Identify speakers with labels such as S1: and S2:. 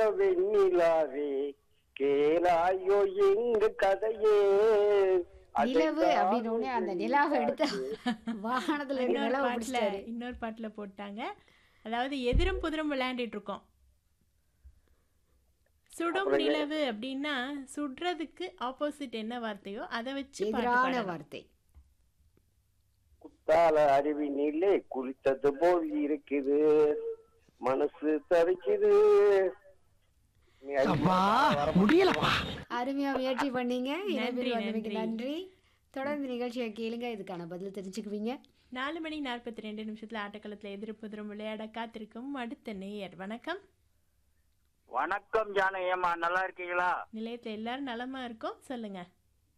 S1: வெண்ணிலாவே கேளாயோ எங்க கதையே
S2: நிலவு
S1: அதைத்தான்
S2: அப்படின்னு உடனே அந்த நிலாவை எடுத்து வாகனத்துல இருக்க
S3: இன்னொரு
S2: நிலவை
S3: பாட்டுல
S2: பிடிச்சிட்டாரு
S3: இன்னொரு பாட்டுல போட்டாங்க அதாவது எதிரும் புதிரும் விளையாண்டுட்டு இருக்கோம் சுடும் நிலவு அப்படின்னா சுடுறதுக்கு ஆப்போசிட் என்ன வார்த்தையோ அதை வச்சு பாட்டு
S2: எதிரான
S3: பாடணும்.
S2: வார்த்தை
S1: குத்தால அருவினிலே குளித்தது போல் இருக்குது மனசு தவிக்குது நீ அடிக்க
S4: முடியலப்பா
S2: அருமையா முயற்சி பண்ணீங்க
S3: நன்றி,
S2: இணைப்பில் வந்தமைக்கு
S3: நன்றி.
S2: நன்றி தொடர்ந்து நிகழ்ச்சியை கேளுங்க இதுக்கான பதில் தெரிஞ்சுக்குவீங்க
S3: நாலு மணி நாற்பத்தி ரெண்டு நிமிஷத்துல ஆட்டக்களத்துல எதிரும் புதிரும் விளையாட காத்திருக்கும் அடுத்த நேயர் வணக்கம்
S5: வணக்கம் ஜானகியம்மா நல்லா இருக்கீங்களா
S3: நிலையத்துல எல்லாரும் நலமா இருக்கோம் சொல்லுங்க